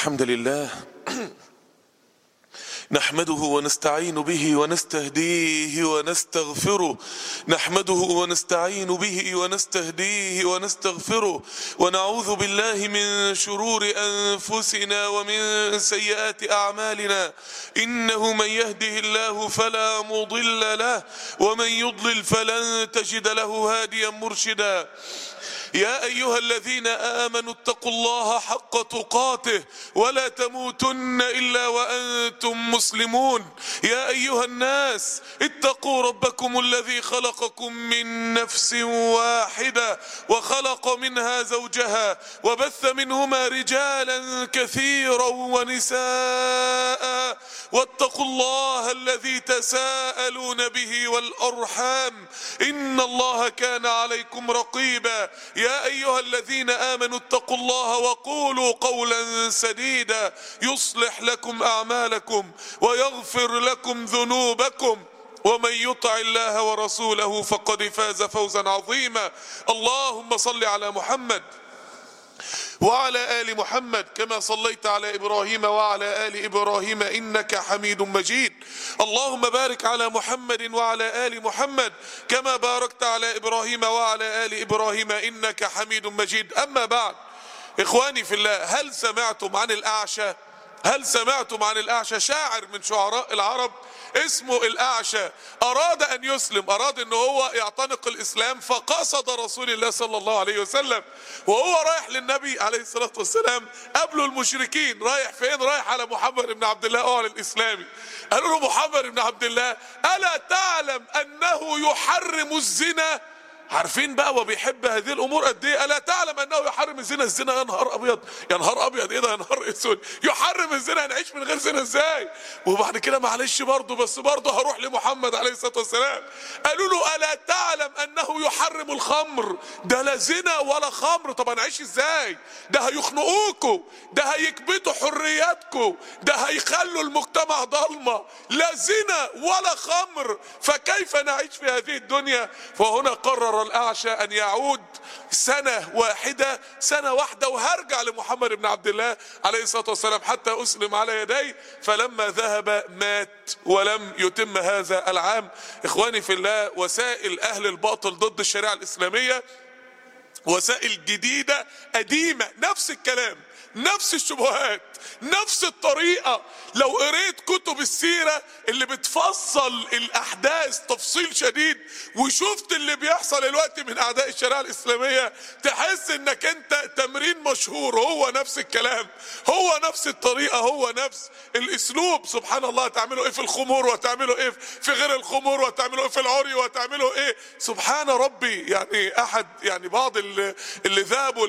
الحمد لله نحمده ونستعين به ونستهديه ونستغفره نحمده ونستعين به ونستهديه ونستغفره ونعوذ بالله من شرور أنفسنا ومن سيئات أعمالنا إنه من يهده الله فلا مضل له ومن يضلل فلن تجد له هاديا مرشدا يا أيها الذين آمنوا اتقوا الله حق تقاته ولا تموتن إلا وأنتم مسلمون يا أيها الناس اتقوا ربكم الذي خلقكم من نفس واحدة وخلق منها زوجها وبث منهما رجالا كثيرا ونساء واتقوا الله الذي تساءلون به والأرحام إن الله كان عليكم رقيبا يا أيها الذين آمنوا اتقوا الله وقولوا قولا سديدا يصلح لكم أعمالكم ويغفر لكم ذنوبكم ومن يطع الله ورسوله فقد فاز فوزا عظيما اللهم صل على محمد وعلى آل محمد كما صليت على إبراهيم وعلى آل إبراهيم إنك حميد مجيد اللهم بارك على محمد وعلى آل محمد كما باركت على إبراهيم وعلى آل إبراهيم إنك حميد مجيد أما بعد إخواني في الله هل سمعتم عن الأعشى هل سمعتم عن الأعشى شاعر من شعراء العرب اسمه الأعشى أراد أن يسلم أراد أن هو يعتنق الإسلام فقصد رسول الله صلى الله عليه وسلم وهو رايح للنبي عليه الصلاة والسلام قبله المشركين رايح فين رايح على محمد بن عبد الله أعلى الإسلامي قالوا له محمد بن عبد الله ألا تعلم أنه يحرم الزنا عارفين بقى وبيحب هذه الامور قد ايه الا تعلم انه يحرم الزنا الزنا يا نهار ابيض يا نهار ابيض ايه ده يا نهار اسود يحرم الزنا هنعيش من غير زنا ازاي وبعد كده معلش برضه بس برضه هروح لمحمد عليه الصلاه والسلام قالوا له الا تعلم انه يحرم الخمر ده لا زنا ولا خمر طب هنعيش ازاي ده هيخنقوكوا ده هيكبتوا حرياتكم ده هيخلوا المجتمع ضلمه لا زنا ولا خمر فكيف نعيش في هذه الدنيا فهنا قرر قرر الأعشى أن يعود سنة واحدة سنة واحدة وهرجع لمحمد بن عبد الله عليه الصلاة والسلام حتى أسلم على يديه فلما ذهب مات ولم يتم هذا العام إخواني في الله وسائل أهل الباطل ضد الشريعة الإسلامية وسائل جديدة قديمة نفس الكلام نفس الشبهات نفس الطريقة لو قريت كتب السيرة اللي بتفصل الأحداث تفصيل شديد وشفت اللي بيحصل الوقت من أعداء الشريعة الإسلامية تحس إنك أنت تمرين مشهور هو نفس الكلام هو نفس الطريقة هو نفس الأسلوب سبحان الله تعملوا إيه في الخمور وتعملوا إيه في غير الخمور وتعملوا إيه في العري وتعملوا إيه سبحان ربي يعني أحد يعني بعض اللي, اللي ذهبوا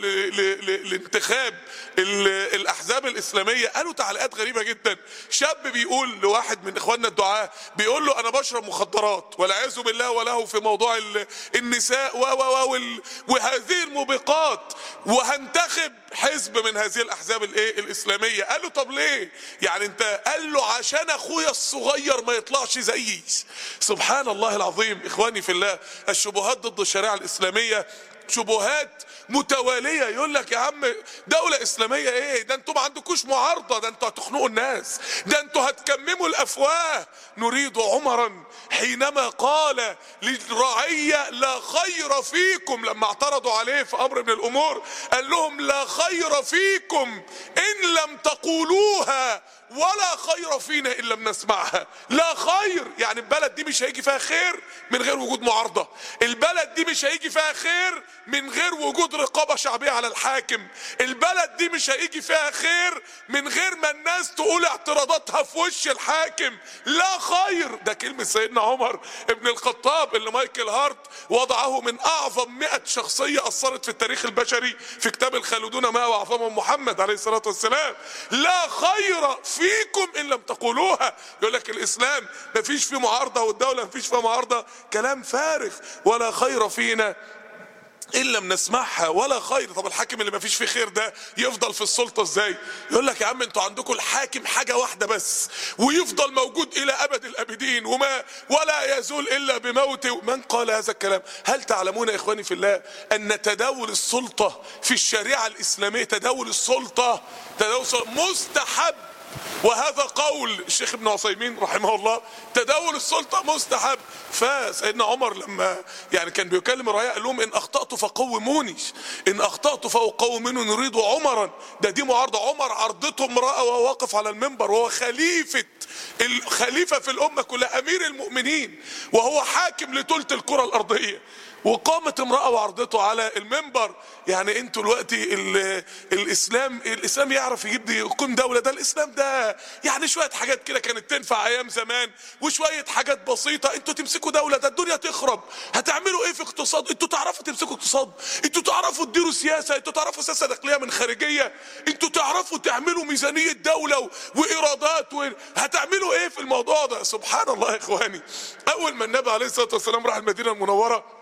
لانتخاب الأحزاب الإسلامية قالوا تعليقات غريبة جدا شاب بيقول لواحد من إخواننا الدعاة بيقول له أنا بشرب مخدرات والعياذ بالله وله في موضوع النساء و و و وهذه الموبقات وهنتخب حزب من هذه الأحزاب الإيه الإسلامية قال له طب ليه يعني أنت قال له عشان أخويا الصغير ما يطلعش زيي سبحان الله العظيم إخواني في الله الشبهات ضد الشريعة الإسلامية شبهات متواليه يقول لك يا عم دوله اسلاميه ايه ده انتوا ما عندكوش معارضه ده انتوا هتخنقوا الناس ده انتوا هتكمموا الافواه نريد عمرا حينما قال للرعيه لا خير فيكم لما اعترضوا عليه في امر من الامور قال لهم لا خير فيكم ان لم تقولوها ولا خير فينا ان لم نسمعها لا خير يعني البلد دي مش هيجي فيها خير من غير وجود معارضه البلد دي مش هيجي فيها خير من غير وجود رقابه شعبيه على الحاكم البلد دي مش هيجي فيها خير من غير ما الناس تقول اعتراضاتها في وش الحاكم لا خير ده كلمه سيدنا عمر ابن الخطاب اللي مايكل هارت وضعه من اعظم مئة شخصيه اثرت في التاريخ البشري في كتاب الخالدون ما واعظمهم محمد عليه الصلاه والسلام لا خير فيكم ان لم تقولوها يقول لك الاسلام ما فيش فيه معارضه والدوله ما فيش فيها معارضه كلام فارغ ولا خير فينا ان لم نسمعها ولا خير طب الحاكم اللي ما فيش فيه خير ده يفضل في السلطه ازاي يقول لك يا عم انتوا عندكم الحاكم حاجه واحده بس ويفضل موجود الى ابد الابدين وما ولا يزول الا بموته من قال هذا الكلام هل تعلمون يا اخواني في الله ان تداول السلطه في الشريعه الاسلاميه تداول السلطه تداول السلطة مستحب وهذا قول الشيخ ابن عثيمين رحمه الله تداول السلطة مستحب فسيدنا عمر لما يعني كان بيكلم الرعاية قال لهم إن أخطأت فقوموني إن أخطأت فقوموني نريد عمرا ده دي معارضة عمر عرضته امرأة وهو واقف على المنبر وهو خليفة الخليفة في الأمة كلها أمير المؤمنين وهو حاكم لثلث الكرة الأرضية وقامت امرأة وعرضته على المنبر يعني انتوا دلوقتي ال- الاسلام الاسلام يعرف يجيب يقيم دولة ده الاسلام ده يعني شوية حاجات كده كانت تنفع ايام زمان وشوية حاجات بسيطة انتوا تمسكوا دولة ده الدنيا تخرب هتعملوا ايه في اقتصاد انتوا تعرفوا تمسكوا اقتصاد انتوا تعرفوا تديروا سياسة انتوا تعرفوا سياسة داخلية من خارجية انتوا تعرفوا تعملوا ميزانية دولة و- وايرادات و... هتعملوا ايه في الموضوع ده سبحان الله يا اخواني اول ما النبي عليه الصلاة والسلام راح المدينة المنورة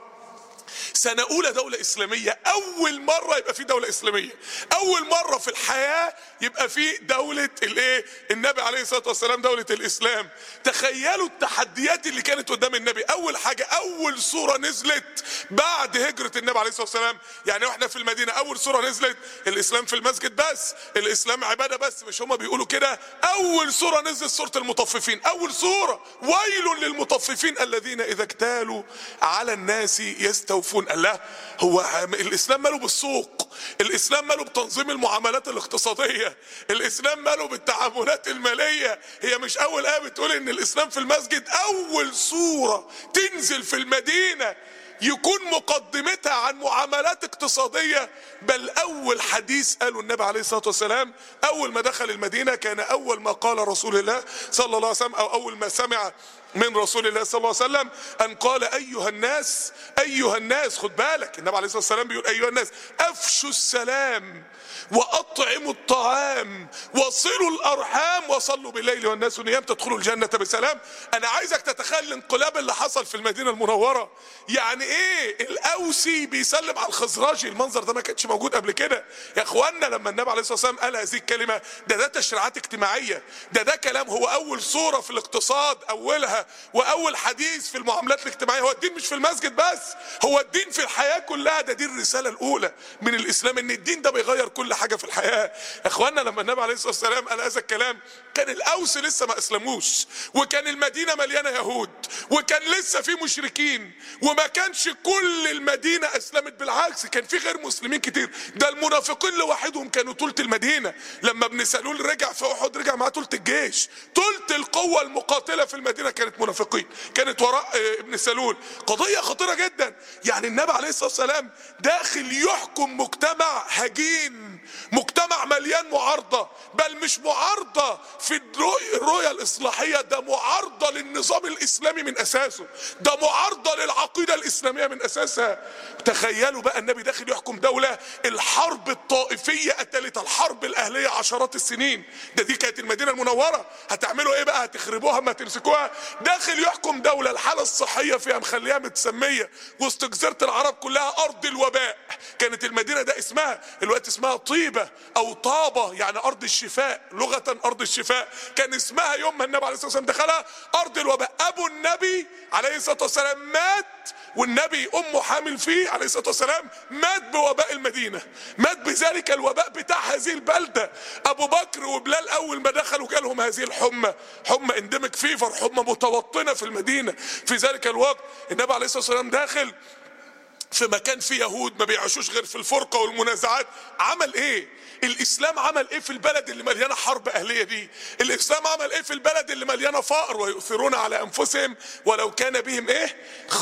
سنة أولى دولة إسلامية أول مرة يبقى في دولة إسلامية أول مرة في الحياة يبقى في دولة الإيه النبي عليه الصلاة والسلام دولة الإسلام تخيلوا التحديات اللي كانت قدام النبي أول حاجة أول سورة نزلت بعد هجرة النبي عليه الصلاة والسلام يعني واحنا في المدينة أول سورة نزلت الإسلام في المسجد بس الإسلام عبادة بس مش هما بيقولوا كده أول سورة نزلت سورة المطففين أول سورة ويل للمطففين الذين إذا اكتالوا على الناس يستوفون الله هو الاسلام ماله بالسوق الاسلام ماله بتنظيم المعاملات الاقتصاديه الاسلام ماله بالتعاملات الماليه هي مش اول ايه بتقول ان الاسلام في المسجد اول سوره تنزل في المدينه يكون مقدمتها عن معاملات اقتصادية بل أول حديث قاله النبي عليه الصلاة والسلام أول ما دخل المدينة كان أول ما قال رسول الله صلى الله عليه وسلم أو أول ما سمع من رسول الله صلى الله عليه وسلم أن قال أيها الناس أيها الناس خد بالك النبي عليه الصلاة والسلام بيقول أيها الناس أفشوا السلام وأطعموا الطعام وصلوا الأرحام وصلوا بالليل والناس نيام تدخلوا الجنة بسلام أنا عايزك تتخيل الانقلاب اللي حصل في المدينة المنورة يعني إيه الأوسي بيسلم على الخزرجي المنظر ده ما كانش موجود قبل كده يا إخوانا لما النبي عليه الصلاة والسلام قال هذه الكلمة ده ده تشريعات اجتماعية ده ده كلام هو أول صورة في الاقتصاد أولها وأول حديث في المعاملات الاجتماعية هو الدين مش في المسجد بس هو الدين في الحياة كلها ده دي الرسالة الأولى من الإسلام إن الدين ده بيغير كل حاجة في الحياة يا إخوانا لما النبي عليه الصلاة والسلام قال هذا الكلام كان الأوس لسه ما أسلموش وكان المدينة مليانة يهود وكان لسه في مشركين وما كانش كل المدينة أسلمت بالعكس كان في غير مسلمين كتير ده المنافقين لوحدهم كانوا تلت المدينة لما ابن سلول رجع في أحد رجع معاه تلت الجيش تلت القوة المقاتلة في المدينة كانت منافقين كانت وراء آه، ابن سلول قضية خطيرة جدا يعني النبي عليه الصلاة والسلام داخل يحكم مجتمع هجين مجتمع مليان معارضة بل مش معارضة في الرؤية, الرؤية الإصلاحية ده معارضة للنظام الإسلامي من أساسه ده معارضة للعقيدة الإسلامية من أساسها تخيلوا بقى النبي داخل يحكم دولة الحرب الطائفية قتلت الحرب الأهلية عشرات السنين ده دي كانت المدينة المنورة هتعملوا إيه بقى هتخربوها ما تمسكوها داخل يحكم دولة الحالة الصحية فيها مخليها متسمية وسط جزيرة العرب كلها أرض الوباء كانت المدينة ده اسمها الوقت اسمها طيبة أو طابة يعني أرض الشفاء لغة أرض الشفاء كان اسمها يوم ما النبي عليه الصلاة والسلام دخلها أرض الوباء أبو النبي عليه الصلاة والسلام مات والنبي أمه حامل فيه عليه الصلاة والسلام مات بوباء المدينة مات بذلك الوباء بتاع هذه البلدة أبو بكر وبلال أول ما دخلوا جالهم هذه الحمى حمى اندمك فيفر حمى متوطنة في المدينة في ذلك الوقت النبي عليه الصلاة والسلام داخل في مكان فيه يهود ما بيعيشوش غير في الفرقة والمنازعات عمل ايه الاسلام عمل ايه في البلد اللي مليانة حرب اهلية دي الاسلام عمل ايه في البلد اللي مليانة فقر ويؤثرون على انفسهم ولو كان بهم ايه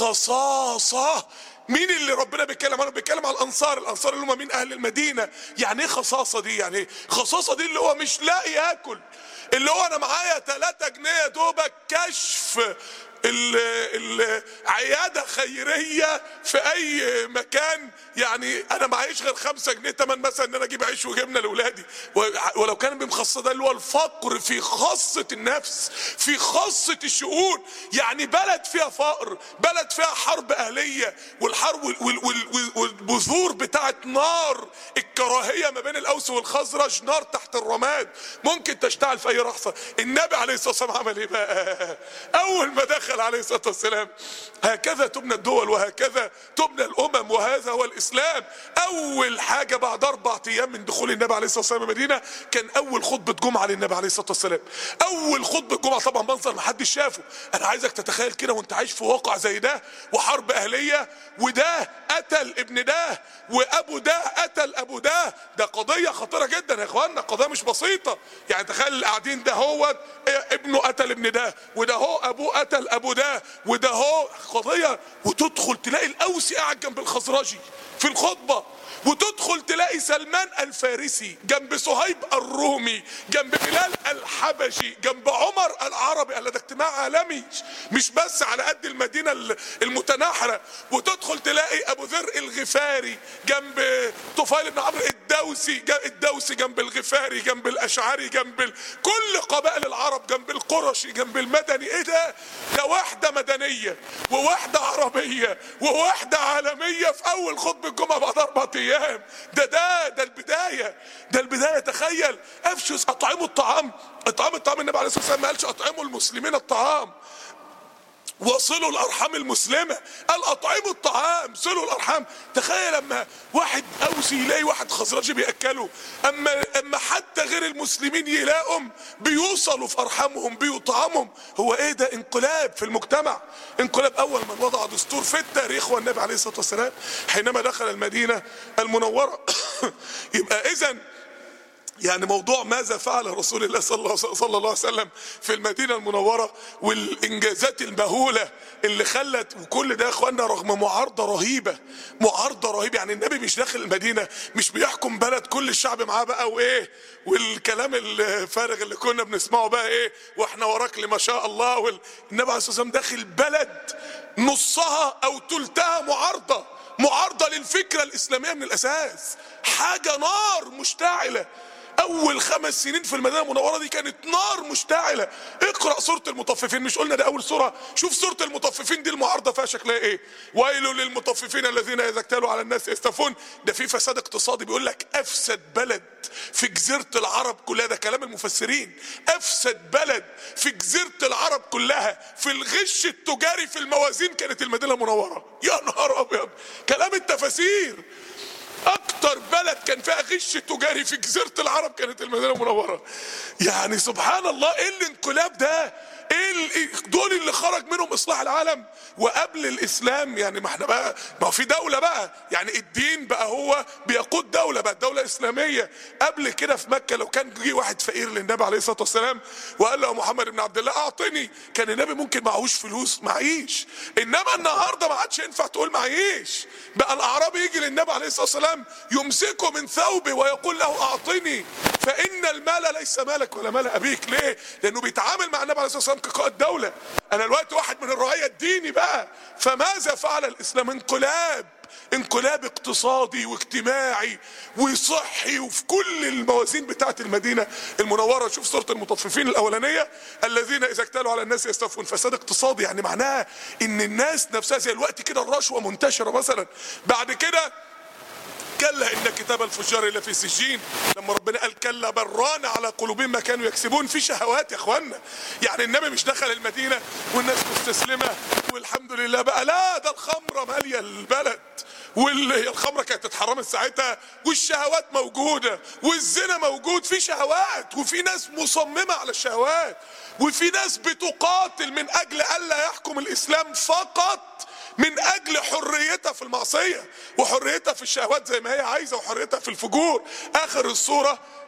خصاصة مين اللي ربنا بيتكلم عنه بيتكلم على الانصار الانصار اللي هم مين اهل المدينة يعني ايه خصاصة دي يعني ايه خصاصة دي اللي هو مش لاقي ياكل اللي هو انا معايا 3 جنيه يا دوبك كشف ال ال عياده خيريه في اي مكان يعني انا معيش غير خمسة جنيه تمن مثلا ان انا اجيب عيش وجبنه لاولادي و- ولو كان بمخصص ده اللي هو الفقر في خاصه النفس في خاصه الشؤون يعني بلد فيها فقر بلد فيها حرب اهليه والحرب وال- وال- وال- والبذور بتاعت نار الكراهيه ما بين الاوس والخزرج نار تحت الرماد ممكن تشتعل في اي لحظه النبي عليه الصلاه والسلام عمل ايه بقى اول ما دخل عليه الصلاه والسلام هكذا تبنى الدول وهكذا تبنى الامم وهذا هو الاسلام اول حاجه بعد اربع ايام من دخول النبي عليه الصلاه والسلام المدينه كان اول خطبه جمعه للنبي عليه الصلاه والسلام اول خطبه جمعه طبعا منظر محدش شافه انا عايزك تتخيل كده وانت عايش في واقع زي ده وحرب اهليه وده قتل ابن ده وابو ده قتل ابو ده ده قضيه خطيره جدا يا اخوانا قضيه مش بسيطه يعني تخيل اللي قاعدين ده هو ابنه قتل ابن ده وده هو ابوه قتل ابو ده وده هو قضيه وتدخل تلاقي الاوسي قاعد جنب الخزرجي في الخطبه وتدخل تلاقي سلمان الفارسي جنب صهيب الرومي جنب بلال الحبشي جنب عمر العربي قال ده اجتماع عالمي مش بس على قد المدينة المتناحرة وتدخل تلاقي ابو ذر الغفاري جنب طفيل بن عمرو الدوسي جنب الدوسي جنب الغفاري جنب الاشعري جنب ال... كل قبائل العرب جنب القرشي جنب المدني ايه ده ده واحدة مدنية وواحدة عربية وواحدة عالمية في اول خطبة الجمعة بعد اربع ايام ده ده ده البداية ده البداية تخيل افشوا اطعموا الطعام اطعموا الطعام النبي عليه الصلاة والسلام ما قالش اطعموا المسلمين الطعام وصلوا الارحام المسلمه قال اطعموا الطعام صلوا الارحام تخيل لما واحد اوسي يلاقي واحد خزرجي بياكله اما اما حتى غير المسلمين يلاقوا بيوصلوا في ارحامهم بيطعمهم هو ايه ده انقلاب في المجتمع انقلاب اول من وضع دستور في التاريخ هو النبي عليه الصلاه والسلام حينما دخل المدينه المنوره يبقى اذا يعني موضوع ماذا فعل رسول الله صلى الله, صلى الله عليه وسلم في المدينة المنورة والإنجازات المهولة اللي خلت وكل ده يا اخوانا رغم معارضة رهيبة معارضة رهيبة يعني النبي مش داخل المدينة مش بيحكم بلد كل الشعب معاه بقى وإيه والكلام الفارغ اللي كنا بنسمعه بقى إيه وإحنا وراك لما شاء الله والنبي عليه الصلاة والسلام داخل بلد نصها أو تلتها معارضة معارضة للفكرة الإسلامية من الأساس حاجة نار مشتعلة اول خمس سنين في المدينه المنوره دي كانت نار مشتعله اقرا سوره المطففين مش قلنا ده اول سوره شوف سوره المطففين دي المعارضه فيها شكلها ايه ويل للمطففين الذين اذا اكتالوا على الناس يستفون ده في فساد اقتصادي بيقول لك افسد بلد في جزيره العرب كلها ده كلام المفسرين افسد بلد في جزيره العرب كلها في الغش التجاري في الموازين كانت المدينه المنوره يا نهار ابيض كلام التفاسير اكتر بلد كان فيها غش تجاري في جزيرة العرب كانت المدينة المنورة يعني سبحان الله ايه الانقلاب ده ايه دول اللي خرج منهم اصلاح العالم وقبل الاسلام يعني ما احنا بقى ما هو في دوله بقى يعني الدين بقى هو بيقود دوله بقى دوله اسلاميه قبل كده في مكه لو كان جه واحد فقير للنبي عليه الصلاه والسلام وقال له يا محمد بن عبد الله اعطني كان النبي ممكن معهوش فلوس معيش انما النهارده ما عادش ينفع تقول معيش بقى الاعرابي يجي للنبي عليه الصلاه والسلام يمسكه من ثوبه ويقول له اعطني فان المال ليس مالك ولا مال ابيك ليه لانه بيتعامل مع النبي عليه الصلاه والسلام كقائد دولة انا الوقت واحد من الرعية الديني بقى فماذا فعل الاسلام انقلاب انقلاب اقتصادي واجتماعي وصحي وفي كل الموازين بتاعت المدينة المنورة شوف سورة المطففين الاولانية الذين اذا اكتالوا على الناس يستوفون فساد اقتصادي يعني معناها ان الناس نفسها زي الوقت كده الرشوة منتشرة مثلا بعد كده كلا ان كتاب الفجار لفي سجين لما ربنا قال كلا بران على قلوبهم ما كانوا يكسبون في شهوات يا اخوانا يعني النبي مش دخل المدينه والناس مستسلمه والحمد لله بقى لا ده الخمره ماليه البلد واللي الخمره كانت اتحرمت ساعتها والشهوات موجوده والزنا موجود في شهوات وفي ناس مصممه على الشهوات وفي ناس بتقاتل من اجل الا يحكم الاسلام فقط من اجل حريتها في المعصيه وحريتها في الشهوات زي ما هي عايزه وحريتها في الفجور اخر الصوره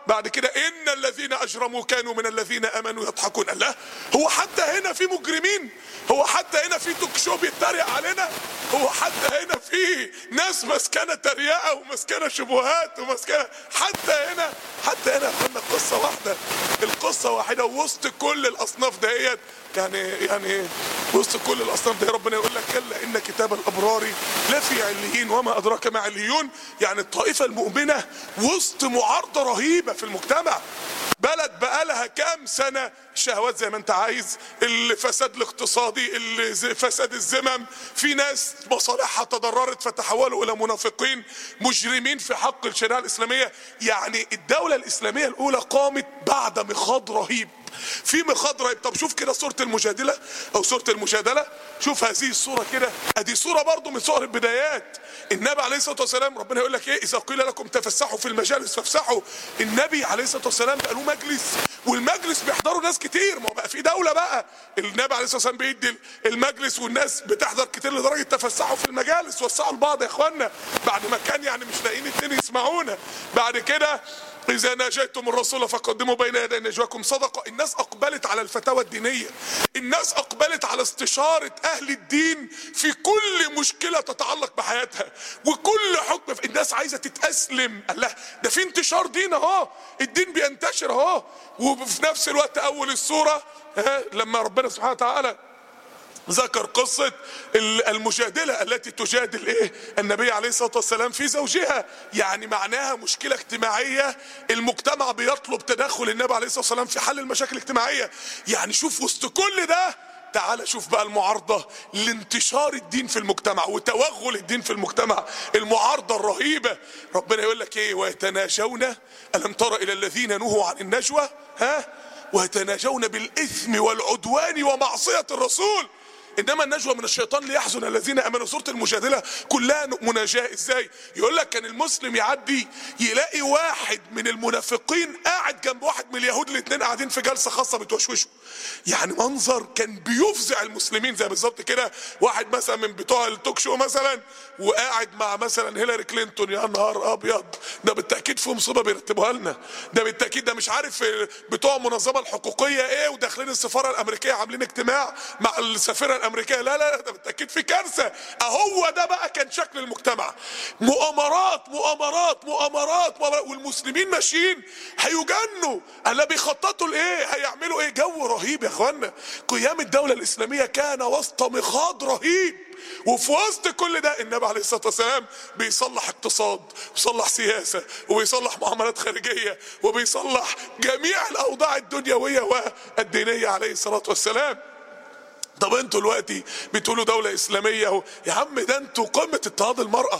بعد كده ان الذين اجرموا كانوا من الذين امنوا يضحكون الله هو حتى هنا في مجرمين هو حتى هنا في توك شو بيتريق علينا هو حتى هنا في ناس مسكنه تريقه ومسكنه شبهات ومسكنه حتى هنا حتى هنا قلنا قصه واحده القصه واحده وسط كل الاصناف دهيت يعني يعني وسط كل الاصناف دي ربنا يقول لك كلا ان كتاب الابرار لفي عليين وما ادراك ما عليون يعني الطائفه المؤمنه وسط معارضه رهيبه في المجتمع بلد بقالها كام سنه شهوات زي ما انت عايز الفساد الاقتصادي فساد الزمم في ناس مصالحها تضررت فتحولوا الى منافقين مجرمين في حق الشريعه الاسلاميه يعني الدوله الاسلاميه الاولى قامت بعد مخاض رهيب في مخاض رهيب طب شوف كده سوره المجادله او سوره المجادله شوف هذه الصوره كده ادي صوره برضو من صور البدايات النبي عليه الصلاه والسلام ربنا يقول لك ايه اذا قيل لكم تفسحوا في المجالس فافسحوا النبي عليه الصلاه والسلام بقى له مجلس والمجلس بيحضروا ناس كتير ما هو بقى في دوله بقى النبي عليه الصلاه والسلام بيدي المجلس والناس بتحضر كتير لدرجه تفسحوا في المجالس وسعوا لبعض يا اخوانا بعد ما كان يعني مش لاقيين اتنين يسمعونا بعد كده إذا ناجيتم الرسول فقدموا بين يدي نجواكم صدقة الناس أقبلت على الفتاوى الدينية الناس أقبلت على استشارة أهل الدين في كل مشكلة تتعلق بحياتها وكل حكم في الناس عايزة تتأسلم الله ده في انتشار دين أهو الدين بينتشر أهو وفي نفس الوقت أول السورة ها لما ربنا سبحانه وتعالى ذكر قصة المجادلة التي تجادل ايه النبي عليه الصلاة والسلام في زوجها يعني معناها مشكلة اجتماعية المجتمع بيطلب تدخل النبي عليه الصلاة والسلام في حل المشاكل الاجتماعية يعني شوف وسط كل ده تعال شوف بقى المعارضة لانتشار الدين في المجتمع وتوغل الدين في المجتمع المعارضة الرهيبة ربنا يقول لك ايه ويتناجون ألم تر إلى الذين نهوا عن النجوى ها ويتناجون بالإثم والعدوان ومعصية الرسول انما النجوى من الشيطان ليحزن الذين امنوا سوره المجادله كلها مناجاه ازاي يقول لك كان المسلم يعدي يلاقي واحد من المنافقين قاعد جنب واحد من اليهود الاثنين قاعدين في جلسه خاصه بتوشوشوا يعني منظر كان بيفزع المسلمين زي بالظبط كده واحد مثلا من بتوع التوك شو مثلا وقاعد مع مثلا هيلاري كلينتون يا نهار ابيض ده بالتاكيد في مصيبه بيرتبوها لنا ده بالتاكيد ده مش عارف بتوع المنظمه الحقوقيه ايه وداخلين السفاره الامريكيه عاملين اجتماع مع السفيره الامريكيه لا لا ده بالتاكيد في كارثه اهو ده بقى كان شكل المجتمع مؤامرات مؤامرات مؤامرات, مؤامرات والمسلمين ماشيين هيجنوا الا بيخططوا لايه هيعملوا ايه جو رهيب يا اخوانا قيام الدوله الاسلاميه كان وسط مخاض رهيب وفي وسط كل ده النبي عليه الصلاه والسلام بيصلح اقتصاد وبيصلح سياسه وبيصلح معاملات خارجيه وبيصلح جميع الاوضاع الدنيويه والدينيه عليه الصلاه والسلام طب انتوا دلوقتي بتقولوا دولة إسلامية اهو يا عم ده انتوا قمة اضطهاد المرأة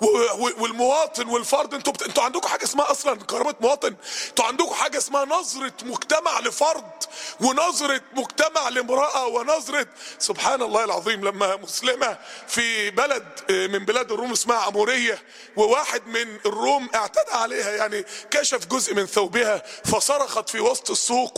والمواطن والفرد انتوا بت... انتوا عندكم حاجة اسمها أصلا كرامة مواطن انتوا عندكم حاجة اسمها نظرة مجتمع لفرد ونظرة مجتمع لامرأة ونظرة سبحان الله العظيم لما مسلمة في بلد من بلاد الروم اسمها عمورية وواحد من الروم اعتدى عليها يعني كشف جزء من ثوبها فصرخت في وسط السوق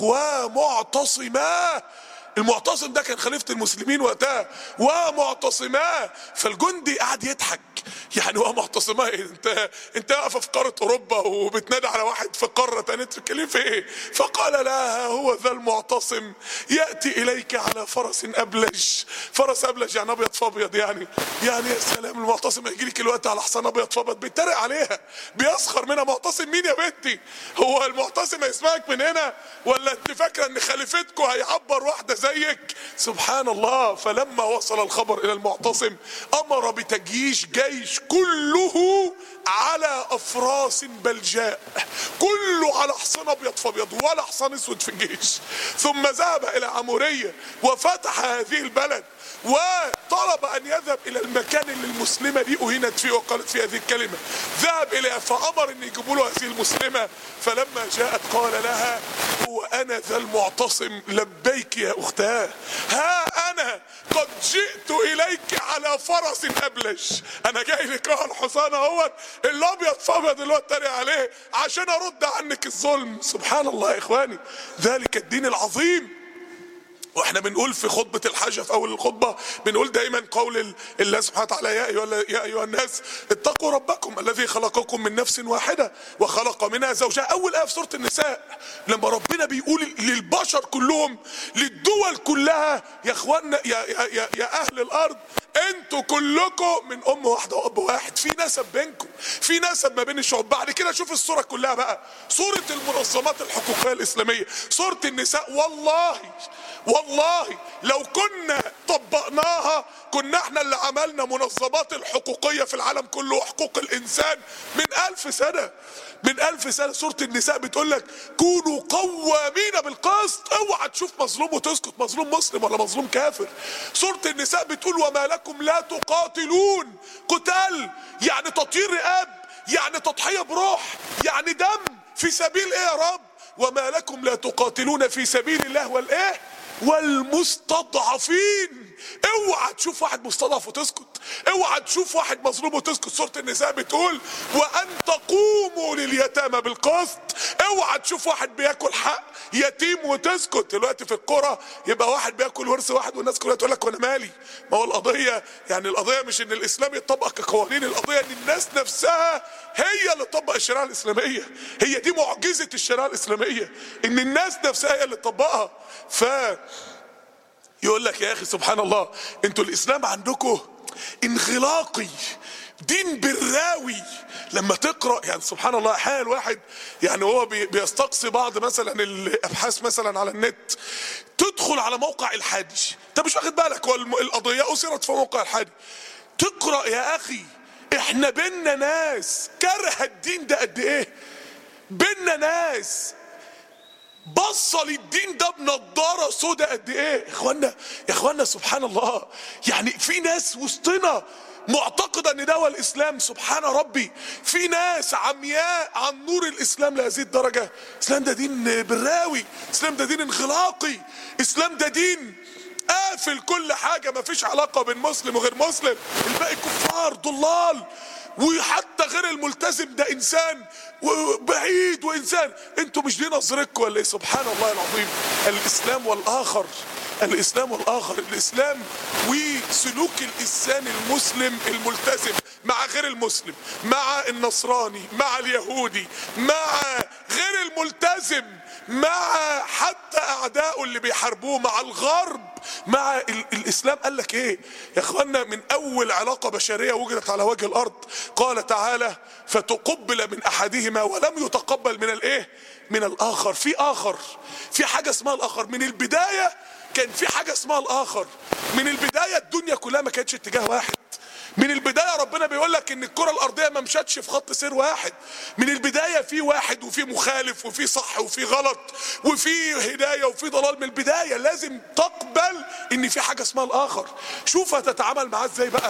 ومعتصماه المعتصم ده كان خليفة المسلمين وقتها ومعتصماه فالجندي قعد يضحك يعني هو معتصماه إيه؟ انت انت واقفه في قاره اوروبا وبتنادى على واحد في قاره تانية تتكلم في ايه؟ فقال لا هو ذا المعتصم ياتي اليك على فرس ابلج فرس ابلج يعني ابيض فابيض يعني يعني يا سلام المعتصم هيجي لك الوقت على حصان ابيض فابيض بيتريق عليها بيسخر منها معتصم مين يا بنتي؟ هو المعتصم هيسمعك من هنا ولا انت فاكره ان خليفتكم هيعبر واحده زيك؟ سبحان الله فلما وصل الخبر الى المعتصم امر بتجييش جيش كله على افراس بلجاء كله على حصان ابيض فابيض ولا حصان اسود في الجيش ثم ذهب الى عموريه وفتح هذه البلد وطلب ان يذهب الى المكان اللي المسلمه دي اهينت فيه وقالت في هذه الكلمه ذهب اليها فامر ان يجيبوا له هذه المسلمه فلما جاءت قال لها هو انا ذا المعتصم لبيك يا اختاه ها انا قد جئت اليك على فرس ابلج انا جاي لك اهو الحصان اهوت الابيض فابيض اللي هو اتريق عليه عشان ارد عنك الظلم سبحان الله يا اخواني ذلك الدين العظيم واحنا بنقول في خطبة الحاجة في اول الخطبة بنقول دايما قول الله سبحانه وتعالى يا ايها يا ايها الناس اتقوا ربكم الذي خلقكم من نفس واحدة وخلق منها زوجها اول ايه في سورة النساء لما ربنا بيقول للبشر كلهم للدول كلها يا اخوانا يا يا يا, يا اهل الارض انتوا كلكم من ام واحده واب واحد في نسب بينكم في نسب ما بين الشعوب بعد كده شوف الصوره كلها بقى صوره المنظمات الحقوقيه الاسلاميه صوره النساء والله والله لو كنا طبقناها كنا احنا اللي عملنا منظمات الحقوقيه في العالم كله حقوق الانسان من الف سنه من ألف سنة سورة النساء بتقول لك كونوا قوامين بالقسط اوعى تشوف مظلوم وتسكت مظلوم مسلم ولا مظلوم كافر سورة النساء بتقول وما لكم لا تقاتلون قتال يعني تطهير رقاب يعني تضحية بروح يعني دم في سبيل ايه يا رب وما لكم لا تقاتلون في سبيل الله والايه والمستضعفين اوعى تشوف واحد مستضعف وتسكت اوعى تشوف واحد مظلوم وتسكت سوره النساء بتقول وان تقوموا لليتامى بالقسط اوعى تشوف واحد بياكل حق يتيم وتسكت دلوقتي في القرى يبقى واحد بياكل ورث واحد والناس كلها تقول لك وانا مالي ما هو القضيه يعني القضيه مش ان الاسلام يطبق كقوانين القضيه ان الناس نفسها هي اللي تطبق الشريعه الاسلاميه هي دي معجزه الشريعه الاسلاميه ان الناس نفسها هي اللي تطبقها ف يقول لك يا اخي سبحان الله انتوا الاسلام عندكم انغلاقي دين براوي لما تقرا يعني سبحان الله احيانا الواحد يعني هو بيستقصي بعض مثلا الابحاث مثلا على النت تدخل على موقع الحادي انت مش واخد بالك القضيه اثرت في موقع الحادي تقرا يا اخي احنا بينا ناس كره الدين ده قد ايه بينا ناس بصة للدين ده بنضارة سودا قد ايه يا اخوانا يا اخوانا سبحان الله يعني في ناس وسطنا معتقدة ان ده هو الاسلام سبحان ربي في ناس عمياء عن نور الاسلام لهذه الدرجة اسلام ده دين براوي اسلام ده دين انغلاقي اسلام ده دين قافل كل حاجة ما فيش علاقة بين مسلم وغير مسلم الباقي كفار ضلال وحتى غير الملتزم ده انسان بعيد وانسان انتوا مش دي نظرتكم ولا ايه سبحان الله العظيم الاسلام والاخر الاسلام والاخر الاسلام وسلوك الانسان المسلم الملتزم مع غير المسلم مع النصراني مع اليهودي مع غير الملتزم مع حتى اعدائه اللي بيحاربوه مع الغرب مع الاسلام قال لك ايه يا اخوانا من اول علاقه بشريه وجدت على وجه الارض قال تعالى فتقبل من احدهما ولم يتقبل من الايه من الاخر في اخر في حاجه اسمها الاخر من البدايه كان في حاجه اسمها الاخر من البدايه الدنيا كلها ما كانتش اتجاه واحد من البدايه ربنا بيقول لك ان الكره الارضيه ما مشتش في خط سير واحد من البدايه في واحد وفي مخالف وفي صح وفي غلط وفي هدايه وفي ضلال من البدايه لازم تقبل ان في حاجه اسمها الاخر شوف هتتعامل معاه ازاي بقى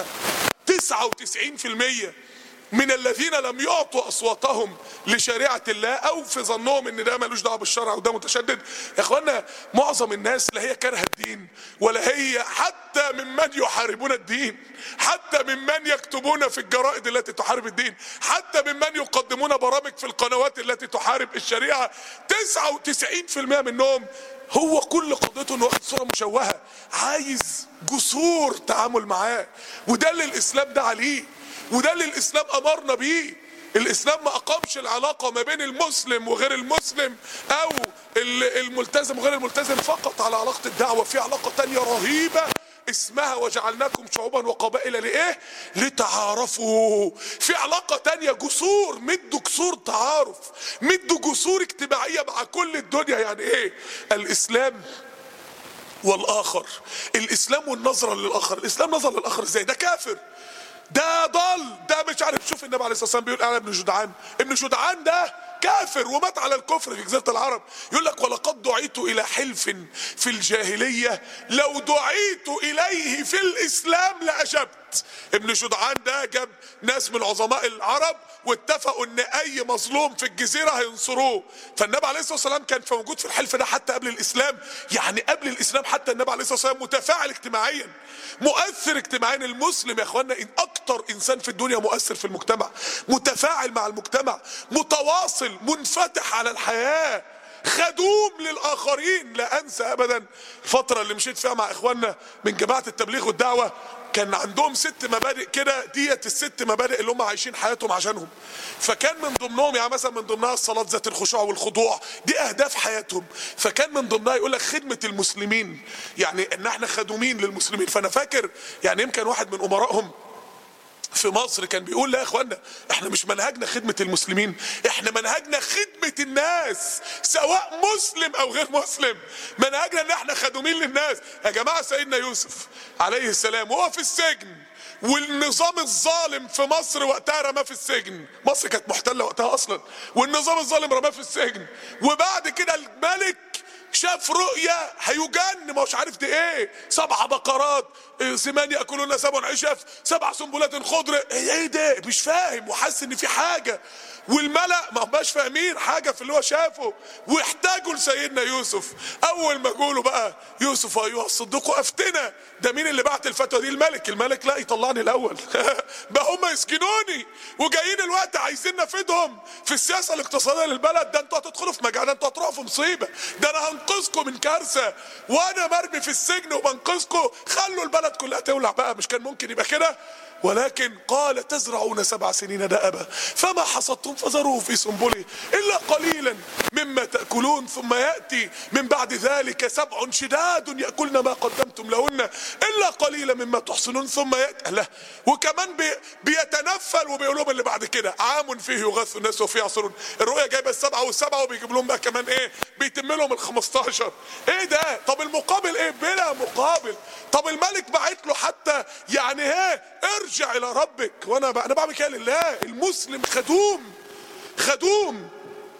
99% من الذين لم يعطوا اصواتهم لشريعه الله او في ظنهم ان ده ملوش دعوه بالشرع وده متشدد يا اخوانا معظم الناس لا هي كارهه الدين ولا هي حتى ممن يحاربون الدين حتى ممن يكتبون في الجرائد التي تحارب الدين حتى ممن يقدمون برامج في القنوات التي تحارب الشريعه 99% منهم هو كل قضيته انه واخد صوره مشوهه عايز جسور تعامل معاه وده اللي الاسلام ده عليه وده اللي الاسلام امرنا بيه الاسلام ما اقامش العلاقة ما بين المسلم وغير المسلم او الملتزم وغير الملتزم فقط على علاقة الدعوة في علاقة تانية رهيبة اسمها وجعلناكم شعوبا وقبائل لايه لتعارفوا في علاقة تانية جسور مدوا جسور تعارف مدوا جسور اجتماعية مع كل الدنيا يعني ايه الاسلام والاخر الاسلام والنظرة للاخر الاسلام نظر للاخر ازاي ده كافر ده ضل ده مش عارف شوف النبي عليه الصلاه والسلام بيقول على ابن جدعان ابن جدعان ده كافر ومات على الكفر في جزيره العرب يقول لك ولقد دعيت الى حلف في الجاهليه لو دعيت اليه في الاسلام لاجبت ابن جدعان ده جاب ناس من عظماء العرب واتفقوا ان اي مظلوم في الجزيره هينصروه فالنبي عليه الصلاه والسلام كان في موجود في الحلف ده حتى قبل الاسلام يعني قبل الاسلام حتى النبي عليه الصلاه والسلام متفاعل اجتماعيا مؤثر اجتماعيا المسلم يا اخوانا إن اكتر انسان في الدنيا مؤثر في المجتمع متفاعل مع المجتمع متواصل منفتح على الحياه خدوم للاخرين لا انسى ابدا الفتره اللي مشيت فيها مع اخواننا من جماعه التبليغ والدعوه كان عندهم ست مبادئ كده ديت الست مبادئ اللي هم عايشين حياتهم عشانهم فكان من ضمنهم يعني مثلا من ضمنها الصلاه ذات الخشوع والخضوع دي اهداف حياتهم فكان من ضمنها يقول لك خدمه المسلمين يعني ان احنا خدومين للمسلمين فانا فاكر يعني يمكن واحد من امرائهم في مصر كان بيقول لا يا اخوانا احنا مش منهجنا خدمة المسلمين احنا منهجنا خدمة الناس سواء مسلم او غير مسلم منهجنا ان احنا خدومين للناس يا جماعة سيدنا يوسف عليه السلام وهو في السجن والنظام الظالم في مصر وقتها رماه في السجن مصر كانت محتلة وقتها اصلا والنظام الظالم رماه في السجن وبعد كده الملك شاف رؤية هيجن ما هوش عارف دي ايه سبع بقرات سمان ياكلون سبع عشف سبع سنبلات خضر ايه ده مش فاهم وحس ان في حاجه والملأ ما هماش فاهمين حاجه في اللي هو شافه واحتاجوا لسيدنا يوسف اول ما جوله بقى يوسف ايها الصديق افتنا ده مين اللي بعت الفتوى دي الملك الملك لا يطلعني الاول بقى هم يسجنوني وجايين الوقت عايزين نفيدهم في السياسه الاقتصاديه للبلد ده انتوا هتدخلوا في مجال انتوا هتروحوا في مصيبه ده انا هنقذكم من كارثه وانا مرمي في السجن وبنقذكم خلوا البلد كلها تولع بقى مش كان ممكن يبقى كده ولكن قال تزرعون سبع سنين دأبا فما حصدتم فذروه في سنبله إلا قليلا مما تأكلون ثم يأتي من بعد ذلك سبع شداد يأكلن ما قدمتم لهن إلا قليلا مما تحصنون ثم يأتي لا وكمان بي بيتنفل وبيقول لهم اللي بعد كده عام فيه يغاث الناس وفيه يعصرون الرؤيا جايبه السبعه والسبعه وبيجيب لهم بقى كمان ايه بيتم لهم ال 15 ايه ده طب المقابل ايه بلا مقابل طب الملك بعت له حتى يعني ايه ارجع الى ربك وانا انا بعمل كده لله المسلم خدوم خدوم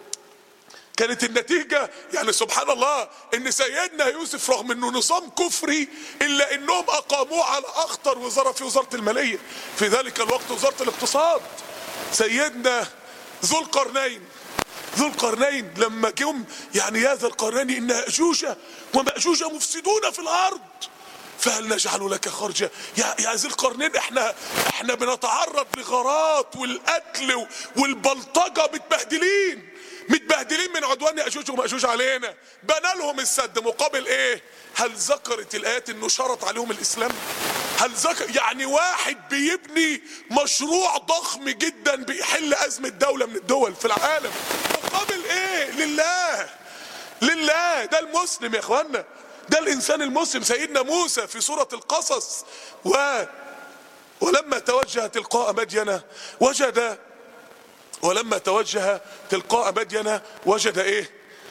كانت النتيجة يعني سبحان الله ان سيدنا يوسف رغم انه نظام كفري الا انهم اقاموه على اخطر وزارة في وزارة المالية في ذلك الوقت وزارة الاقتصاد سيدنا ذو القرنين ذو القرنين لما جم يعني يا ذا القرنين ان ياجوج وماجوج مفسدون في الارض فهل نجعل لك خرجا يا يا ذي القرنين احنا احنا بنتعرض لغارات والقتل والبلطجه متبهدلين متبهدلين من عدوان ياجوج وماجوج علينا بنى لهم السد مقابل ايه هل ذكرت الايات انه شرط عليهم الاسلام هل ذكر يعني واحد بيبني مشروع ضخم جدا بيحل ازمه دوله من الدول في العالم مقابل ايه لله لله ده المسلم يا اخوانا ده الانسان المسلم سيدنا موسى في سورة القصص و ولما توجه تلقاء مدين وجد ولما توجه تلقاء مدين وجد ايه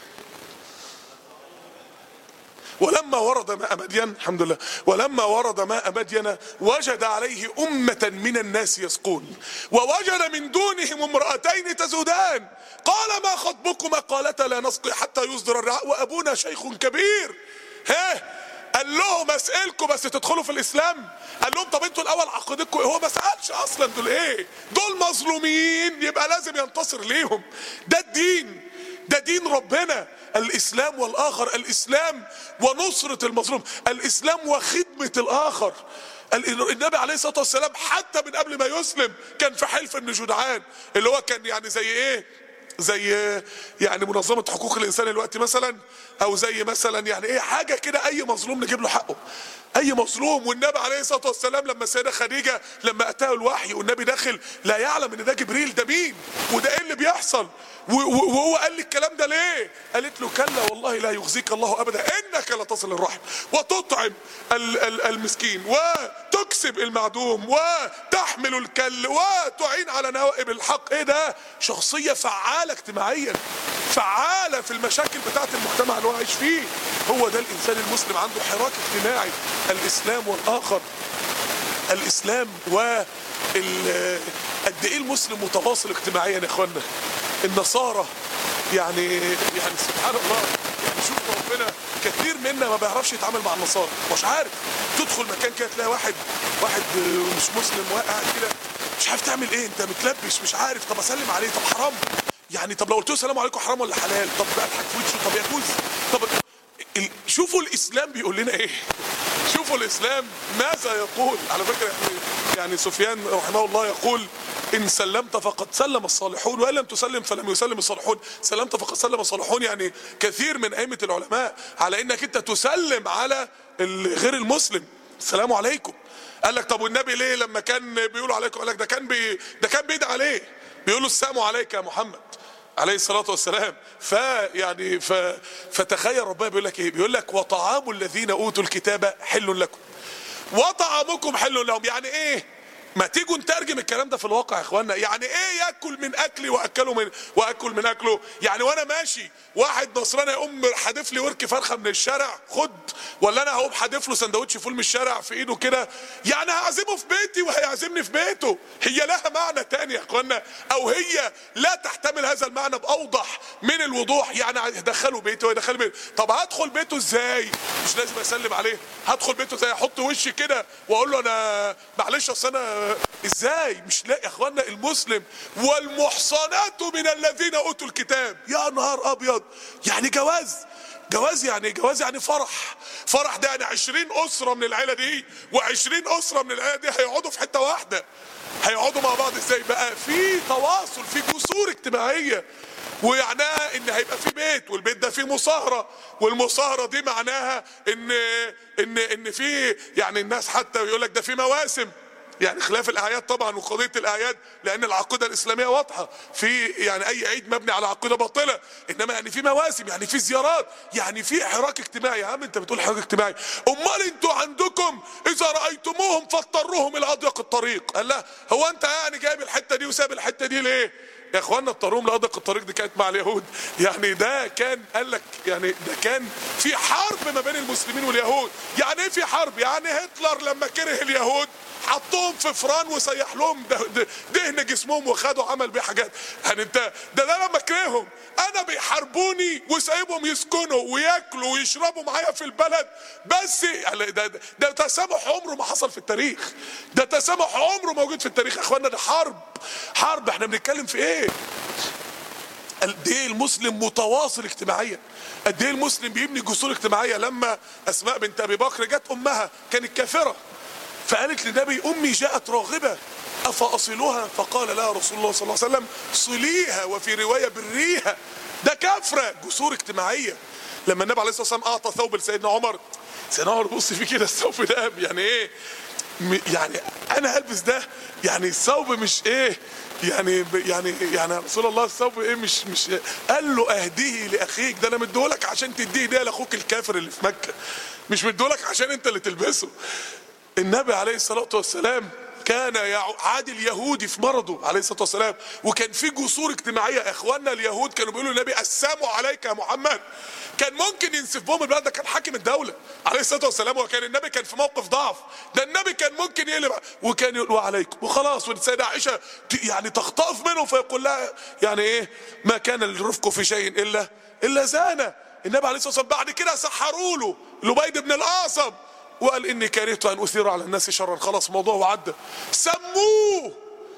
ولما ورد ماء مدين الحمد لله ولما ورد ماء مدين وجد عليه أمة من الناس يسقون ووجد من دونهم امرأتين تزودان قال ما خطبكما قالتا لا نسقي حتى يصدر الرعاء وأبونا شيخ كبير ها قال لهم اسالكم بس تدخلوا في الاسلام قال لهم طب انتوا الاول عقيدتكم ايه هو ما سالش اصلا دول ايه دول مظلومين يبقى لازم ينتصر ليهم ده الدين ده دين ربنا الاسلام والاخر الاسلام ونصرة المظلوم الاسلام وخدمة الاخر النبي عليه الصلاة والسلام حتى من قبل ما يسلم كان في حلف ابن جدعان اللي هو كان يعني زي ايه زي يعني منظمة حقوق الإنسان الوقت مثلا أو زي مثلا يعني إيه حاجة كده أي مظلوم نجيب له حقه أي مظلوم والنبي عليه الصلاة والسلام لما السيدة خديجة لما أتاه الوحي والنبي داخل لا يعلم إن ده جبريل ده مين وده إيه اللي بيحصل وهو قال لي الكلام ده ليه؟ قالت له كلا والله لا يخزيك الله ابدا انك لتصل الرحم وتطعم المسكين وتكسب المعدوم وتحمل الكل وتعين على نوائب الحق ايه ده؟ شخصيه فعاله اجتماعيا فعاله في المشاكل بتاعه المجتمع اللي هو عايش فيه هو ده الانسان المسلم عنده حراك اجتماعي الاسلام والاخر الاسلام و قد ايه المسلم متواصل اجتماعيا يا اخوانا النصارى يعني يعني سبحان الله يعني شوف ربنا كثير منا ما بيعرفش يتعامل مع النصارى مش عارف تدخل مكان كده تلاقي واحد واحد مش مسلم واقع كده مش عارف تعمل ايه انت متلبش مش عارف طب اسلم عليه طب حرام يعني طب لو قلت له السلام عليكم حرام ولا حلال طب اضحك في وشه طب يجوز طب شوفوا الاسلام بيقول لنا ايه شوفوا الاسلام ماذا يقول على فكره يعني يعني سفيان رحمه الله يقول ان سلمت فقد سلم الصالحون وان لم تسلم فلم يسلم الصالحون سلمت فقد سلم الصالحون يعني كثير من ائمه العلماء على انك انت تسلم على ال- غير المسلم السلام عليكم قال لك طب والنبي ليه لما كان بيقولوا عليكم قال لك ده كان بي ده كان بيدعي عليه بيقولوا السلام عليك يا محمد عليه الصلاة والسلام فيعني ف... فتخيل ربنا بيقول لك ايه بيقول لك وطعام الذين اوتوا الكتاب حل لكم وطعامكم حل لهم يعني ايه ما تيجوا نترجم الكلام ده في الواقع يا اخوانا يعني ايه ياكل من اكلي واكله من واكل من اكله يعني وانا ماشي واحد نصراني يقوم حادف لي ورك فرخه من الشارع خد ولا انا هقوم حادف له سندوتش فول من الشارع في ايده كده يعني هعزمه في بيتي وهيعزمني في بيته هي لها معنى تاني يا اخوانا او هي لا تحتمل هذا المعنى باوضح من الوضوح يعني هدخله بيته ويدخله بيته طب هدخل بيته ازاي مش لازم اسلم عليه هدخل بيته ازاي احط وشي كده واقول له انا معلش اصل انا ازاي مش لا يا اخوانا المسلم والمحصنات من الذين اوتوا الكتاب يا نهار ابيض يعني جواز جواز يعني جواز يعني فرح فرح ده يعني عشرين اسرة من العيلة دي وعشرين اسرة من العيلة دي هيقعدوا في حتة واحدة هيقعدوا مع بعض ازاي بقى في تواصل في جسور اجتماعية ويعناها ان هيبقى في بيت والبيت ده فيه مصاهرة والمصاهرة دي معناها ان ان ان في يعني الناس حتى يقول لك ده في مواسم يعني خلاف الاعياد طبعا وقضيه الاعياد لان العقيده الاسلاميه واضحه في يعني اي عيد مبني على عقيده باطله انما يعني في مواسم يعني في زيارات يعني في حراك اجتماعي يا عم انت بتقول حراك اجتماعي امال انتوا عندكم اذا رايتموهم فاضطروهم الى اضيق الطريق قال لا هو انت يعني جايب الحته دي وساب الحته دي ليه يا اخوانا اضطروهم لاضيق الطريق دي كانت مع اليهود يعني ده كان قال لك يعني ده كان في حرب ما بين المسلمين واليهود يعني ايه في حرب يعني هتلر لما كره اليهود حطهم في فران وسيح لهم ده- ده- دهن جسمهم وخدوا عمل بيه حاجات يعني انت ده ده لما كرههم انا بيحاربوني وسايبهم يسكنوا وياكلوا ويشربوا معايا في البلد بس يعني ده, ده, ده تسامح عمره ما حصل في التاريخ ده تسامح عمره موجود في التاريخ يا اخوانا ده حرب حرب احنا بنتكلم في ايه قد ايه المسلم متواصل اجتماعيا قد ايه المسلم بيبني جسور اجتماعيه لما اسماء بنت ابي بكر جت امها كانت كافره فقالت للنبي امي جاءت راغبه افاصلها فقال لها رسول الله صلى الله عليه وسلم صليها وفي روايه بريها ده كافره جسور اجتماعيه لما النبي عليه الصلاه والسلام اعطى ثوب لسيدنا عمر سيدنا عمر بص فيه كده الثوب ده يعني ايه م- يعني انا هلبس ده يعني الثوب مش ايه يعني ب- يعني يعني يا رسول الله الثوب ايه مش مش قال له اهديه لاخيك ده انا مديهولك عشان تديه ده لاخوك الكافر اللي في مكه مش مديهولك عشان انت اللي تلبسه النبي عليه الصلاه والسلام كان يع- عاد اليهودي في مرضه عليه الصلاه والسلام وكان في جسور اجتماعيه اخواننا اليهود كانوا بيقولوا للنبي السلام عليك يا محمد كان ممكن ينسف بهم البلد ده كان حاكم الدوله عليه الصلاه والسلام وكان النبي كان في موقف ضعف ده النبي كان ممكن يقلب وكان يقول وعليكم وخلاص والسيده عائشه ت- يعني تخطف منه فيقول لها يعني ايه ما كان الرفق في شيء الا الا زانه النبي عليه الصلاه والسلام بعد كده سحروا له لبيد بن الاعصم وقال اني كرهت ان اثير على الناس شرا خلاص موضوع وعدى سموه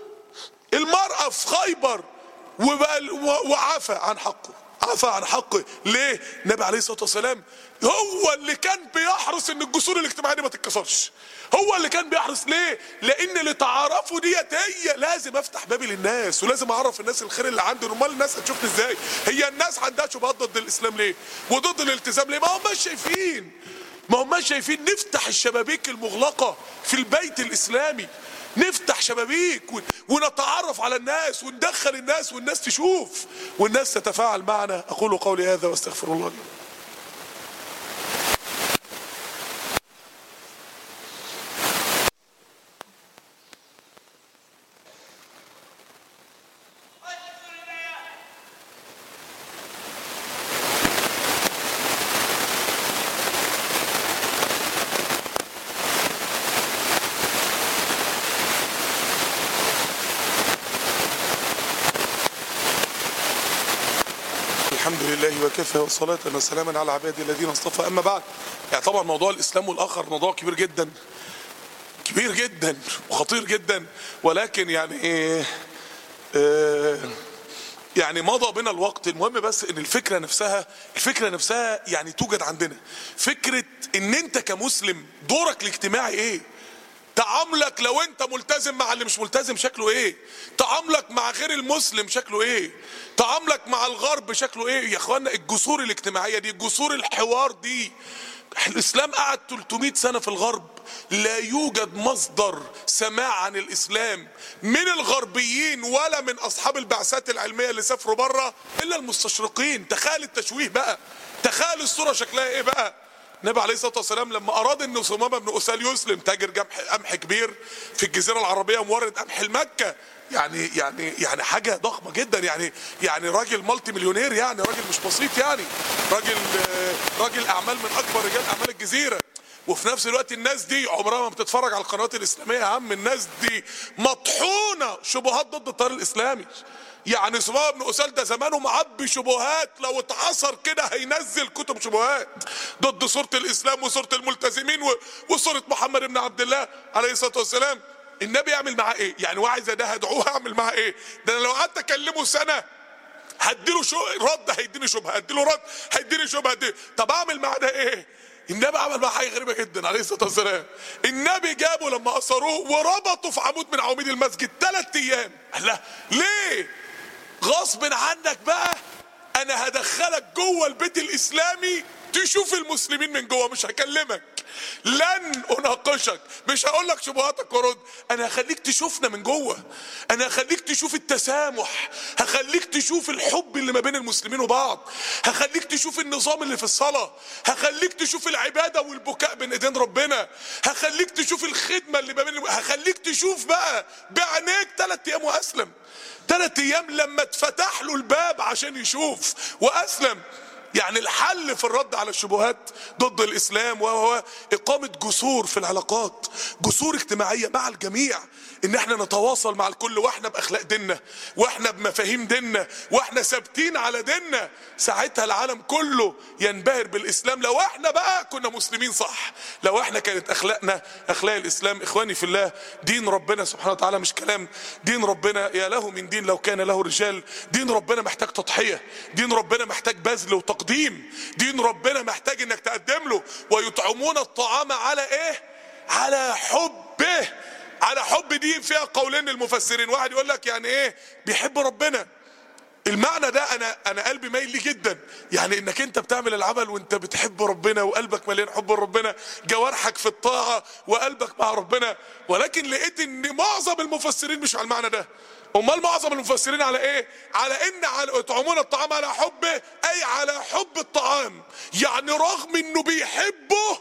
المرأة في خيبر وبقى و- وعفى عن حقه عفى عن حقه ليه النبي عليه الصلاة والسلام هو اللي كان بيحرص ان الجسور الاجتماعية دي ما تتكسرش هو اللي كان بيحرص ليه لان اللي تعرفوا ديت هي لازم افتح بابي للناس ولازم اعرف الناس الخير اللي عندي امال الناس هتشوفني ازاي هي الناس عندها شبهات ضد الاسلام ليه وضد الالتزام ليه ما هم شايفين ما هم شايفين نفتح الشبابيك المغلقة في البيت الإسلامي نفتح شبابيك ون- ونتعرف على الناس وندخل الناس والناس تشوف والناس تتفاعل معنا أقول قولي هذا واستغفر الله لي الحمد لله وكفى وصلاة وسلاما على عبادي الذين اصطفى أما بعد يعني طبعا موضوع الإسلام والآخر موضوع كبير جدا كبير جدا وخطير جدا ولكن يعني إيه آه يعني مضى بنا الوقت المهم بس ان الفكره نفسها الفكره نفسها يعني توجد عندنا فكره ان انت كمسلم دورك الاجتماعي ايه تعاملك لو انت ملتزم مع اللي مش ملتزم شكله ايه تعاملك مع غير المسلم شكله ايه تعاملك مع الغرب شكله ايه يا اخوانا الجسور الاجتماعيه دي جسور الحوار دي الاسلام قعد 300 سنه في الغرب لا يوجد مصدر سماع عن الاسلام من الغربيين ولا من اصحاب البعثات العلميه اللي سافروا بره الا المستشرقين تخيل التشويه بقى تخيل الصوره شكلها ايه بقى النبي عليه الصلاه والسلام لما اراد ان ثمامه بن اسال يسلم تاجر جمح قمح كبير في الجزيره العربيه مورد قمح لمكه يعني يعني يعني حاجه ضخمه جدا يعني يعني راجل مالتي مليونير يعني راجل مش بسيط يعني راجل راجل اعمال من اكبر رجال اعمال الجزيره وفي نفس الوقت الناس دي عمرها ما بتتفرج على القنوات الاسلاميه يا عم الناس دي مطحونه شبهات ضد التيار الاسلامي يعني ثمامه بن اسال ده زمانه معبي شبهات لو اتعصر كده هينزل كتب شبهات ضد صوره الاسلام وصوره الملتزمين وصوره محمد بن عبد الله عليه الصلاه والسلام النبي يعمل معاه ايه يعني واحد زي ده هدعوه اعمل معاه ايه ده انا لو قعدت اكلمه سنه هديله شو رد هيديني شبهه هديله رد هيديني شبهه هديله. طب اعمل معاه ده ايه النبي عمل معاه حاجه غريبه جدا عليه الصلاه والسلام النبي جابه لما اثروه وربطه في عمود من عواميد المسجد ثلاث ايام قال له ليه غصب عنك بقى انا هدخلك جوه البيت الاسلامي تشوف المسلمين من جوه مش هكلمك لن اناقشك مش هقول لك شبهاتك ورد انا هخليك تشوفنا من جوه انا هخليك تشوف التسامح هخليك تشوف الحب اللي ما بين المسلمين وبعض هخليك تشوف النظام اللي في الصلاه هخليك تشوف العباده والبكاء بين ايدين ربنا هخليك تشوف الخدمه اللي ما بين هخليك تشوف بقى بعينيك ثلاث ايام واسلم ثلاث ايام لما اتفتح له الباب عشان يشوف واسلم يعني الحل في الرد على الشبهات ضد الاسلام وهو اقامه جسور في العلاقات جسور اجتماعيه مع الجميع ان احنا نتواصل مع الكل واحنا باخلاق ديننا واحنا بمفاهيم ديننا واحنا ثابتين على ديننا ساعتها العالم كله ينبهر بالاسلام لو احنا بقى كنا مسلمين صح لو احنا كانت اخلاقنا اخلاق الاسلام اخواني في الله دين ربنا سبحانه وتعالى مش كلام دين ربنا يا له من دين لو كان له رجال دين ربنا محتاج تضحيه دين ربنا محتاج بذل وتقديم دين ربنا محتاج انك تقدم له ويطعمون الطعام على ايه على حبه على حب دي فيها قولين للمفسرين واحد يقول لك يعني ايه بيحب ربنا المعنى ده انا انا قلبي مايل ليه جدا يعني انك انت بتعمل العمل وانت بتحب ربنا وقلبك مليان حب ربنا جوارحك في الطاعه وقلبك مع ربنا ولكن لقيت ان معظم المفسرين مش على المعنى ده امال معظم المفسرين على ايه على ان على يطعمون الطعام على حبه اي على حب الطعام يعني رغم انه بيحبه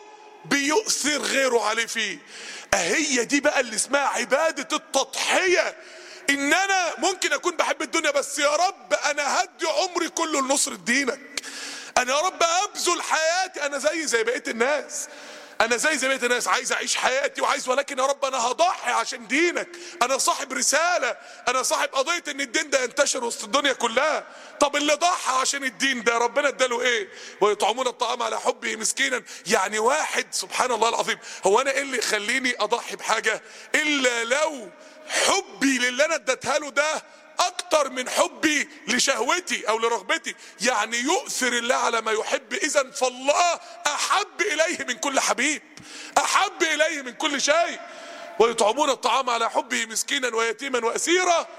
بيؤثر غيره عليه فيه اهي دي بقى اللي اسمها عبادة التضحية ان انا ممكن اكون بحب الدنيا بس يا رب انا هدي عمري كله لنصرة دينك انا يا رب ابذل حياتي انا زي زي بقية الناس انا زي زي بقيه الناس عايز اعيش حياتي وعايز ولكن يا رب انا هضحي عشان دينك انا صاحب رساله انا صاحب قضيه ان الدين ده ينتشر وسط الدنيا كلها طب اللي ضحى عشان الدين ده ربنا اداله ايه ويطعمون الطعام على حبه مسكينا يعني واحد سبحان الله العظيم هو انا ايه اللي يخليني اضحي بحاجه الا لو حبي للي انا اديتها له ده اكتر من حبي لشهوتي او لرغبتي يعني يؤثر الله على ما يحب اذا فالله احب اليه من كل حبيب احب اليه من كل شيء ويطعمون الطعام على حبه مسكينا ويتيما واسيرا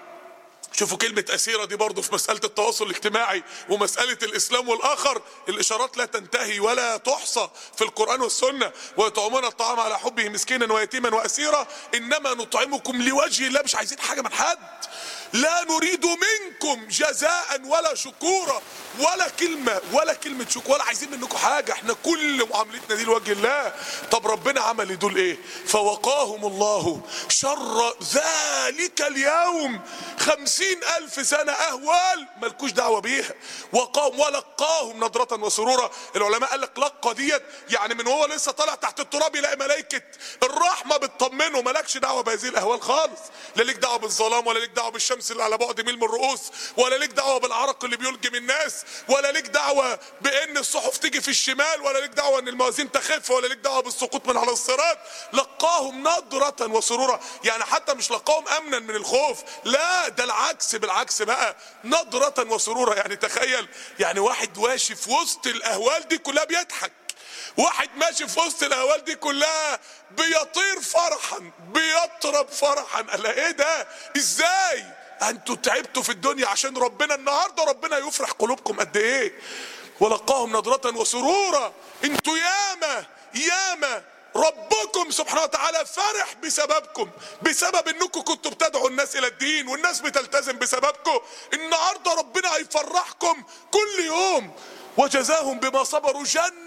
شوفوا كلمة أسيرة دي برضه في مسألة التواصل الاجتماعي ومسألة الإسلام والآخر الإشارات لا تنتهي ولا تحصى في القرآن والسنة ويطعمون الطعام على حبه مسكينا ويتيما وأسيرا إنما نطعمكم لوجه الله مش عايزين حاجة من حد لا نريد منكم جزاء ولا شكورا ولا كلمة ولا كلمة شكر ولا عايزين منكم حاجة احنا كل معاملتنا دي لوجه الله طب ربنا عمل دول ايه فوقاهم الله شر ذلك اليوم خمسين ألف سنة أهوال ملكوش دعوة بيها وقاهم ولقاهم نظرة وسرورا العلماء قال لك لقى ديت يعني من هو لسه طالع تحت التراب يلاقي ملائكة الرحمة بتطمنه مالكش دعوة بهذه الأهوال خالص لا ليك دعوة بالظلام ولا ليك دعوة بالشمس اللي على بعد ميل من الرؤوس ولا ليك دعوة بالعرق اللي بيلجم الناس ولا ليك دعوة بأن الصحف تيجي في الشمال ولا ليك دعوة أن الموازين تخف ولا ليك دعوة بالسقوط من على الصراط لقاهم نضرة وسرورا يعني حتى مش لقاهم أمنا من الخوف لا ده العكس بالعكس بقى نضرة وسرورا يعني تخيل يعني واحد واشي في وسط الأهوال دي كلها بيضحك واحد ماشي في وسط الاهوال دي كلها بيطير فرحا بيطرب فرحا قال ايه ده ازاي انتوا تعبتوا في الدنيا عشان ربنا النهارده ربنا يفرح قلوبكم قد ايه ولقاهم نضرة وسرورا انتوا ياما ياما ربكم سبحانه وتعالى فرح بسببكم بسبب انكم كنتوا بتدعوا الناس الى الدين والناس بتلتزم بسببكم النهارده ربنا هيفرحكم كل يوم وجزاهم بما صبروا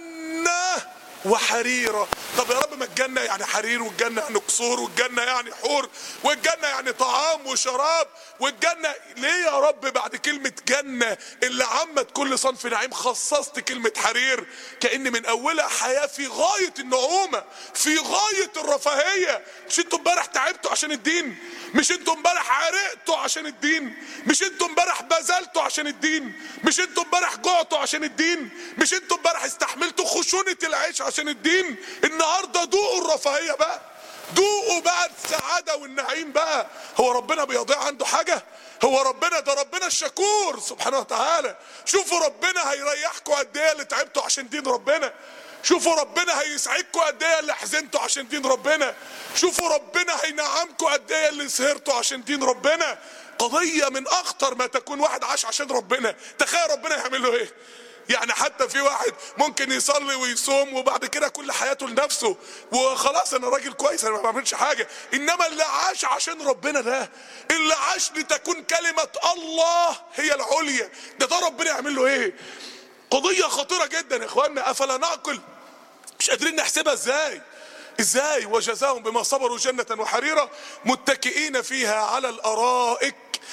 جنه وحريرة طب يا رب ما الجنة يعني حرير والجنة يعني قصور والجنة يعني حور والجنة يعني طعام وشراب والجنة ليه يا رب بعد كلمة جنة اللي عمت كل صنف نعيم خصصت كلمة حرير كأن من أولها حياة في غاية النعومة في غاية الرفاهية مش انتوا امبارح تعبتوا عشان الدين مش انتوا امبارح عرقتوا عشان الدين مش انتوا امبارح بذلتوا عشان الدين مش انتوا امبارح جعتوا عشان الدين مش انتوا امبارح استحملتوا خشونة العيش عشان الدين النهارده دوقوا الرفاهية بقى دوقوا بقى السعادة والنعيم بقى هو ربنا بيضيع عنده حاجة هو ربنا ده ربنا الشكور سبحانه وتعالى شوفوا ربنا هيريحكم قد ايه اللي تعبتوا عشان دين ربنا شوفوا ربنا هيسعدكم قد ايه اللي حزنتوا عشان دين ربنا شوفوا ربنا هينعمكم قد ايه اللي سهرتوا عشان دين ربنا قضية من اخطر ما تكون واحد عاش عشان ربنا تخيل ربنا يعمل له ايه يعني حتى في واحد ممكن يصلي ويصوم وبعد كده كل حياته لنفسه وخلاص انا راجل كويس انا ما بعملش حاجه انما اللي عاش عشان ربنا ده اللي عاش لتكون كلمه الله هي العليا ده ده ربنا يعمل له ايه قضيه خطيره جدا يا اخوانا افلا نعقل مش قادرين نحسبها ازاي ازاي وجزاهم بما صبروا جنة وحريرة متكئين فيها على الارائك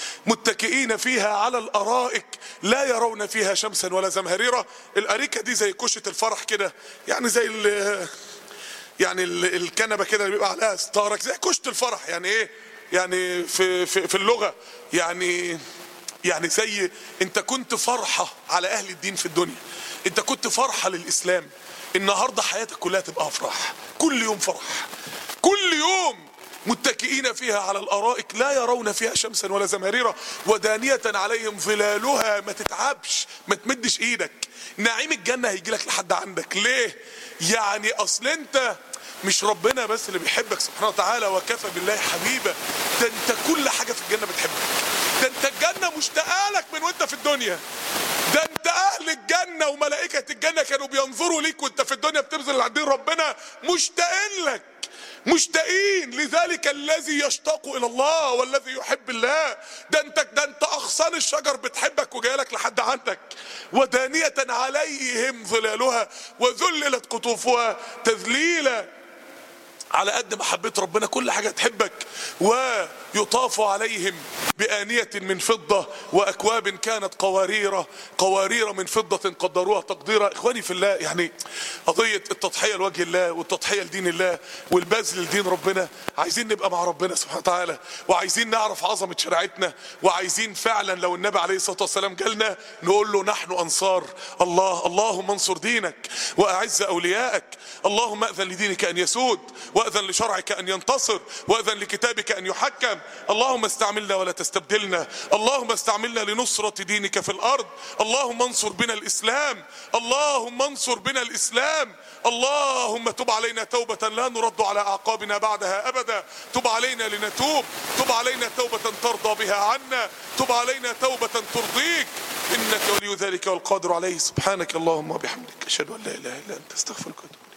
متكئين فيها على الارائك لا يرون فيها شمسا ولا زمهريرة الاريكة دي زي كشة الفرح كده يعني زي ال يعني ال- الكنبة كده اللي بيبقى عليها ستارك زي كشة الفرح يعني ايه يعني في في, في اللغة يعني يعني زي انت كنت فرحة على اهل الدين في الدنيا انت كنت فرحة للاسلام النهاردة حياتك كلها تبقى افراح كل يوم فرح كل يوم متكئين فيها على الارائك لا يرون فيها شمسا ولا زمهريرا ودانية عليهم ظلالها ما تتعبش ما تمدش ايدك نعيم الجنة هيجي لك لحد عندك ليه يعني اصل انت مش ربنا بس اللي بيحبك سبحانه وتعالى وكفى بالله حبيبا ده انت كل حاجة في الجنة بتحبك ده انت الجنة مشتاقة لك من وانت في الدنيا ده انت اهل الجنة وملائكة الجنة كانوا بينظروا ليك وانت في الدنيا بتبذل عند ربنا مشتاقين لك مشتاقين لذلك الذي يشتاق الى الله والذي يحب الله ده انت ده انت اغصان الشجر بتحبك وجايلك لحد عندك ودانية عليهم ظلالها وذللت قطوفها تذليلا على قد ما حبيت ربنا كل حاجة تحبك ويطاف عليهم بآنية من فضة وأكواب كانت قوارير قوارير من فضة قدروها تقديرا إخواني في الله يعني قضية التضحية لوجه الله والتضحية لدين الله والبذل لدين ربنا عايزين نبقى مع ربنا سبحانه وتعالى وعايزين نعرف عظمة شريعتنا وعايزين فعلا لو النبي عليه الصلاة والسلام جالنا نقول له نحن أنصار الله اللهم انصر دينك وأعز أوليائك اللهم أذن لدينك أن يسود وأذن لشرعك أن ينتصر وأذن لكتابك أن يحكم اللهم استعملنا ولا تستبدلنا اللهم استعملنا لنصرة دينك في الأرض اللهم انصر بنا الإسلام اللهم انصر بنا الإسلام اللهم تب علينا توبة لا نرد على أعقابنا بعدها أبدا تب علينا لنتوب تب علينا توبة ترضى بها عنا تب علينا توبة ترضيك إنك ولي ذلك والقادر عليه سبحانك اللهم وبحمدك أشهد أن لا إله إلا أنت استغفرك وأتوب إليك